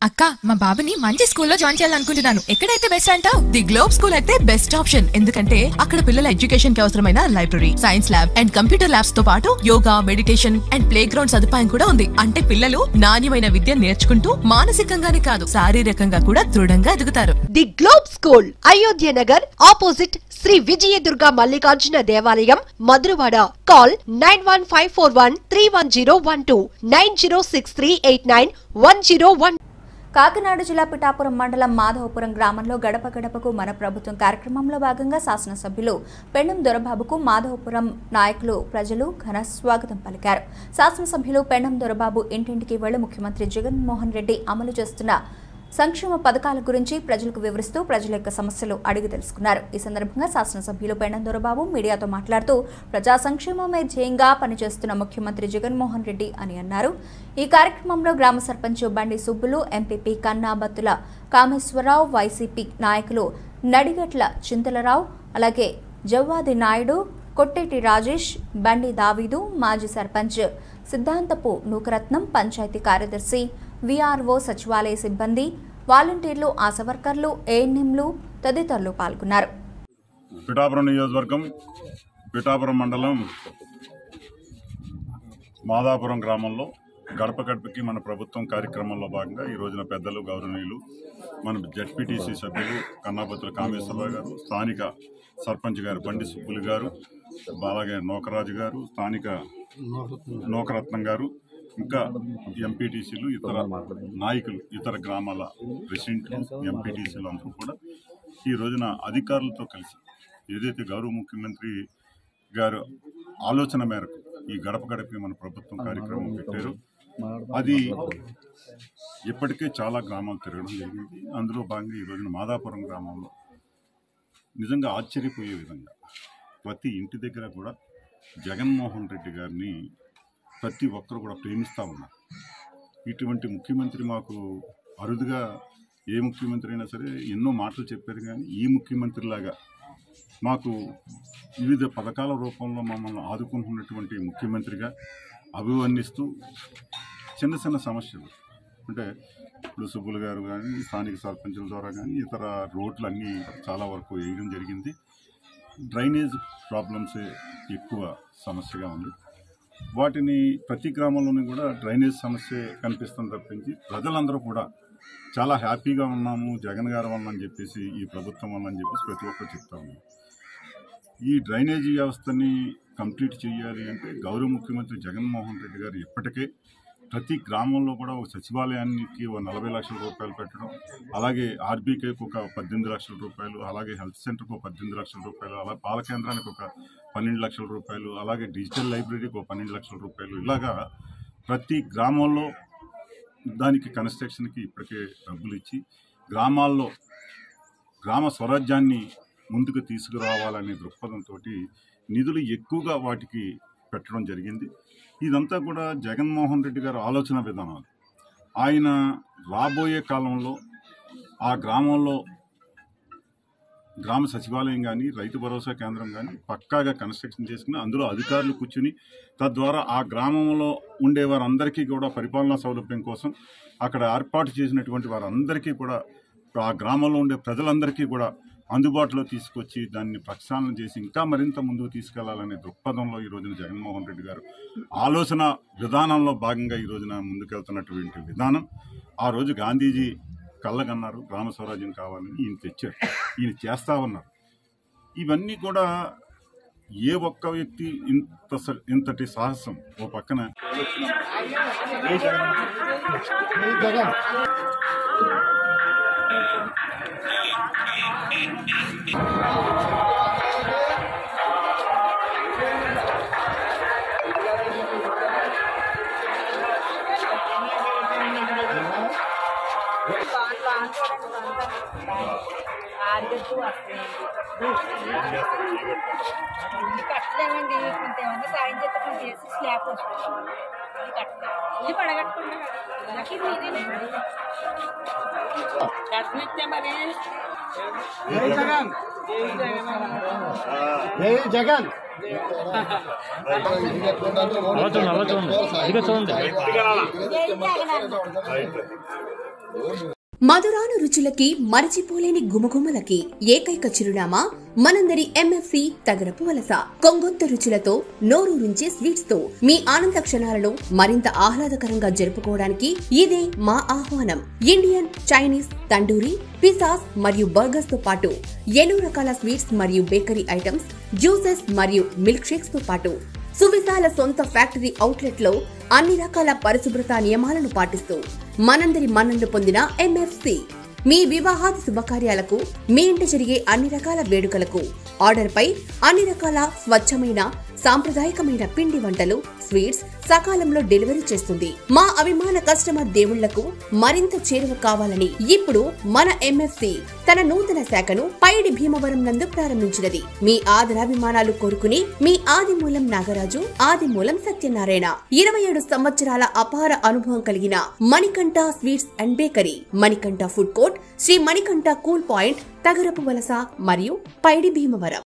అక్క మా బాబుని మంచి స్కూల్లో జాయిన్ చేయాలనుకుంటున్నాను ఎక్కడైతే బెస్ట్ అంటావు ది గ్లోబ్ స్కూల్ అయితే బెస్ట్ ఆప్షన్ ఎందుకంటే అక్కడ పిల్లల ఎడ్యుకేషన్ కి అవసరమైన library science lab and computer labs తో పాటు yoga meditation and playground సదుపాయం కూడా ఉంది అంటే పిల్లలు నాణ్యమైన విద్య నేర్చుకుంటూ మానసికంగానే కాదు శారీరకంగా కూడా దృఢంగా ఎదుగుతారు the globe school Ayodhya Nagar opposite Shri Vijayadurga Mallikarjuna దేవాలయం Madhurawada call nine one five four one three one zero one two nine zero six three eight nine one zero one Kakinada జిల్లా పిఠాపురం మండలం మాధవపురం గ్రామంలో గడప గడపకు మన ప్రభుత్వం కార్యక్రమంలో భాగంగా శాసనసభ్యులు పెండం దొరబాబుకు మాధవపురం నాయకులు ప్రజలు ఘన స్వాగతం పలికారు శాసనసభ్యులు పెండం దొరబాబు ఇంటింటికి వెళ్లి ముఖ్యమంత్రి జగన్మోహన్ రెడ్డి అమలు చేస్తున్న సంక్షేమ పథకాల గురించి ప్రజలకు వివరిస్తూ ప్రజల యొక్క సమస్యలు అడిగి తెలుసుకున్నారు ఈ సందర్భంగా శాసనసభ్యులు పెండం దొరబాబు మీడియాతో మాట్లాడుతూ ప్రజా సంక్షేమమే ధ్యేయంగా పనిచేస్తున్న ముఖ్యమంత్రి జగన్మోహన్ రెడ్డి అని అన్నారు ఈ కార్యక్రమంలో గ్రామ సర్పంచ్ బండి సుబ్బులు ఎంపీపీ కన్నా బత్తుల కామేశ్వరరావు వైసీపీ నాయకులు నడిగట్ల చింతలరావు అలాగే జవ్వాది నాయుడు కొట్టేటి రాజేష్ బండి దావీదు మాజీ సర్పంచ్ సిద్ధాంతపు నూకరత్నం పంచాయతీ కార్యదర్శి విఆర్ఓ సచివాలయ సిబ్బంది వాలంటీర్లు ఆశా వర్కర్లు ఏఎన్ఎంలు తదితరులు పాల్గొన్నారు పిఠాపురం నియోజకవర్గం పిఠాపురం మండలం మాదాపురం గ్రామంలో గడప గడపకి మన ప్రభుత్వం కార్యక్రమంలో భాగంగా ఈ రోజున పెద్దలు గౌరవనీయులు మన జడ్పీటీసీ సభ్యులు కన్నాపతుల కామేశ్వరరావు గారు స్థానిక సర్పంచ్ గారు బండి సుబ్బులు గారు అలాగే నోకరాజు గారు స్థానిక నోకరత్నం గారు ఇంకా ఎంపీటీసీలు ఇతర నాయకులు ఇతర గ్రామాల ప్రెసిడెంట్లు ఎంపీటీసీలు అందరూ కూడా ఈ రోజున అధికారులతో కలిసి ఏదైతే గౌరవ ముఖ్యమంత్రి గారు ఆలోచన మేరకు ఈ గడప గడపకి మన ప్రభుత్వం కార్యక్రమం పెట్టారు అది ఇప్పటికే చాలా గ్రామాలు తిరగడం జరిగింది అందులో భాగంగా ఈ రోజున మాదాపురం గ్రామంలో నిజంగా ఆశ్చర్యపోయే విధంగా ప్రతి ఇంటి దగ్గర కూడా జగన్మోహన్ రెడ్డి గారిని ప్రతి ఒక్కరు కూడా ప్రేమిస్తూ ఉన్నారు ఇటువంటి ముఖ్యమంత్రి మాకు అరుదుగా ఏ ముఖ్యమంత్రి అయినా సరే ఎన్నో మాటలు చెప్పారు కానీ ఈ ముఖ్యమంత్రిలాగా మాకు వివిధ పథకాల రూపంలో మమ్మల్ని ఆదుకుంటున్నటువంటి ముఖ్యమంత్రిగా అభివర్ణిస్తూ చిన్న చిన్న సమస్యలు అంటే ఇప్పుడు సుబ్బులు గారు కానీ స్థానిక సర్పంచుల ద్వారా కానీ ఇతర రోడ్లు అన్నీ చాలా వరకు వేయడం జరిగింది డ్రైనేజ్ ప్రాబ్లమ్సే ఎక్కువ సమస్యగా ఉంది వాటిని ప్రతి గ్రామంలోనూ కూడా డ్రైనేజ్ సమస్య కనిపిస్తుంది తప్పించి ప్రజలందరూ కూడా చాలా హ్యాపీగా ఉన్నాము జగన్ గారి వల్ల అని చెప్పేసి ఈ ప్రభుత్వం వల్ల అని చెప్పేసి ప్రతి ఒక్కరు చెప్తా ఉన్నారు ఈ డ్రైనేజీ వ్యవస్థని కంప్లీట్ చేయాలి అంటే గౌరవ ముఖ్యమంత్రి జగన్మోహన్ రెడ్డి గారు ఇప్పటికే ప్రతి గ్రామంలో కూడా ఒక సచివాలయానికి ఒక నలభై లక్షల రూపాయలు పెట్టడం అలాగే ఆర్బీకేకి ఒక పద్దెనిమిది లక్షల రూపాయలు అలాగే హెల్త్ సెంటర్కి ఒక పద్దెనిమిది లక్షల రూపాయలు అలాగే పాల కేంద్రానికి ఒక పన్నెండు లక్షల రూపాయలు అలాగే డిజిటల్ లైబ్రరీకి ఒక పన్నెండు లక్షల రూపాయలు ఇలాగా ప్రతి గ్రామంలో దానికి కన్స్ట్రక్షన్కి ఇప్పటికే డబ్బులు ఇచ్చి గ్రామాల్లో గ్రామ స్వరాజ్యాన్ని ముందుకు తీసుకురావాలనే దృక్పథంతో నిధులు ఎక్కువగా వాటికి పెట్టడం జరిగింది ఇదంతా కూడా జగన్మోహన్ రెడ్డి గారి ఆలోచన విధానాలు ఆయన రాబోయే కాలంలో ఆ గ్రామంలో గ్రామ సచివాలయం కానీ రైతు భరోసా కేంద్రం కానీ పక్కాగా కన్స్ట్రక్షన్ చేసుకుని అందులో అధికారులు కూర్చుని తద్వారా ఆ గ్రామంలో ఉండే వారందరికీ కూడా పరిపాలనా సౌలభ్యం కోసం అక్కడ ఏర్పాటు చేసినటువంటి వారందరికీ కూడా ఆ గ్రామంలో ఉండే ప్రజలందరికీ కూడా అందుబాటులో తీసుకొచ్చి దాన్ని ప్రక్షాళన చేసి ఇంకా మరింత ముందుకు తీసుకెళ్లాలనే దృక్పథంలో ఈ రోజున జగన్మోహన్ రెడ్డి గారు ఆలోచన విధానంలో భాగంగా ఈ రోజున ముందుకెళ్తున్నటువంటి విధానం ఆ రోజు గాంధీజీ కళ్ళగన్నారు గ్రామ స్వరాజ్యం కావాలని ఈయన తెచ్చారు ఈయన చేస్తా ఉన్నారు ఇవన్నీ కూడా ఏ ఒక్క వ్యక్తి ఇంత స- ఇంతటి సాహసం ఓ పక్కన ఆరుగట్టు వస్తాయండి కట్టలేమండి కొంతేమన్నా సాయం చేస్తే కొంత చేసి స్లాబ్ వస్తుంది ఇది కట్టలేదు ఇది పడగట్టుకున్నా నాకు ఇది మీదేనండి కట్టనిస్తే మరి జగన్ అలా చూడండి అలా చూడండి ఇదిగో చూడండి జై జగన్ అన్న. మధురాను రుచులకి మరచిపోలేని గుమగుమలకి ఏకైక చిరునామా మనందరి ఎంఎఫ్సి తగరపు వలస కొంగొత్త రుచులతో నోరూరించే స్వీట్స్ తో మీ ఆనంద క్షణాలను మరింత ఆహ్లాదకరంగా జరుపుకోవడానికి ఇదే మా ఆహ్వానం ఇండియన్ చైనీస్ తండూరి పిసాస్ మరియు బర్గర్స్ తో పాటు ఎన్నో రకాల స్వీట్స్ మరియు బేకరీ ఐటమ్స్ జ్యూసెస్ మరియు మిల్క్ షేక్స్ తో పాటు సువిశాల సొంత ఫ్యాక్టరీ అవుట్లెట్ లో అన్ని రకాల పరిశుభ్రత నియమాలను పాటిస్తూ మనందరి మన్ననలు పొందిన ఎంఎఫ్సి మీ వివాహాది శుభకార్యాలకు మీ ఇంట జరిగే అన్ని రకాల వేడుకలకు ఆర్డర్ పై అన్ని రకాల స్వచ్ఛమైన సాంప్రదాయకమైన పిండి వంటలు స్వీట్స్ సకాలంలో డెలివరీ చేస్తుంది మా అభిమాన కస్టమర్ దేవుళ్లకు మరింత చేరువ కావాలని ఇప్పుడు మన ఎంఎఫ్సి తన నూతన శాఖను పైడి భీమవరం నందు ప్రారంభించినది మీ ఆదరాభిమానాలు కోరుకుని మీ ఆదిమూలం నాగరాజు ఆదిమూలం సత్యనారాయణ ఇరవై ఏడు సంవత్సరాల అపార అనుభవం కలిగిన Manikanta sweets and bakery Manikanta food court Shri Manikanta cool point Tagarapu Valasa మరియు పైడి భీమవరం